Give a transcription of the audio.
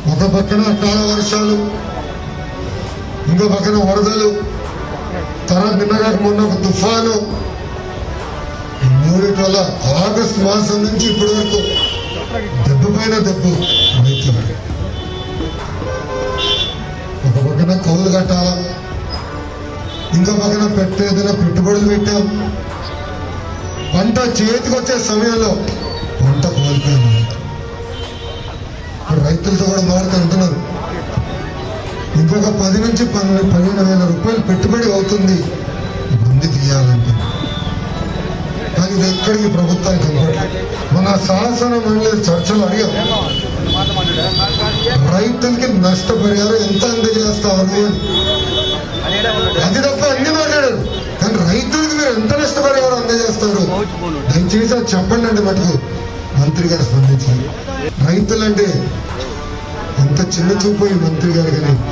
ఒక పక్కన అకాల వర్షాలు ఇంకో పక్కన వరదలు తర్వాత నిన్నగాక మొన్న ఒక తుఫాను ఈ మూడిటి వల్ల ఆగస్ట్ మాసం నుంచి ఇప్పటి వరకు దెబ్బ పైన దెబ్బ రైతులకి ఒక పక్కన కౌలు కట్టాలా ఇంకో పక్కన పెట్టే ఏదైనా పెట్టుబడులు పెట్టాం పంట చేతికి వచ్చే సమయంలో పంట కోల్పోయాం ఇప్పుడు రైతులతో కూడా మాట్లాడుతున్నారు ఇంకొక పది నుంచి పన్నెండు పదిహేను వేల రూపాయలు పెట్టుబడి అవుతుంది బండి తీయాలంటే కానీ ఇది ఎక్కడికి ప్రభుత్వానికి కనపడలేదు మన శాసన మండలి చర్చలు అడిగాం రైతులకి నష్టపరిహారం ఎంత అందజేస్తారు అని అది తప్ప అన్ని మాట్లాడారు కానీ రైతులకు మీరు ఎంత నష్టపరిహారం అందజేస్తారు దయచేసి అది చెప్పండి అండి మటుకు మంత్రి గారు స్పందించాలి రైతులంటే ఎంత చిన్న చూపు ఈ మంత్రి గారు కానీ